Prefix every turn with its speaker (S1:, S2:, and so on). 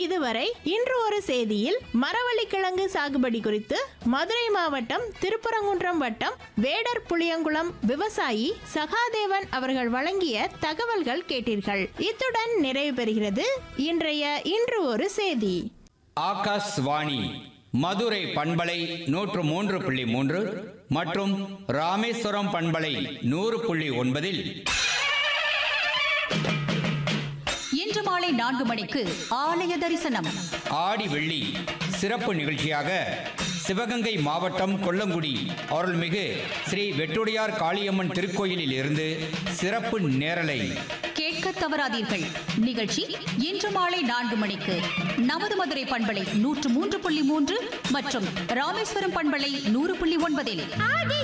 S1: இதுவரை இன்று ஒரு செய்தியில் மரவள்ளிக்கிழங்கு சாகுபடி குறித்து மதுரை மாவட்டம் திருப்பரங்குன்றம் வட்டம் வேடர் புளியங்குளம் விவசாயி சகாதேவன் அவர்கள் வழங்கிய தகவல்கள் கேட்டீர்கள் இத்துடன் நிறைவு பெறுகிறது இன்றைய இன்று ஒரு செய்தி
S2: ஆகாஷ்வாணி மதுரை பண்பலை நூற்று மூன்று புள்ளி மூன்று மற்றும் ராமேஸ்வரம் பண்பலை நூறு புள்ளி ஒன்பதில்
S3: இன்று மாலை நான்கு மணிக்கு ஆலய தரிசனம்
S2: ஆடி வெள்ளி சிறப்பு நிகழ்ச்சியாக சிவகங்கை மாவட்டம் கொல்லங்குடி அருள்மிகு ஸ்ரீ வெட்டுடையார் காளியம்மன் திருக்கோயிலில் இருந்து சிறப்பு நேரலை
S3: கேட்க தவறாதீர்கள் நிகழ்ச்சி இன்று மாலை நான்கு மணிக்கு நமது மதுரை பண்பலை நூற்று மூன்று புள்ளி மூன்று மற்றும் ராமேஸ்வரம் பண்பலை நூறு புள்ளி ஒன்பதில்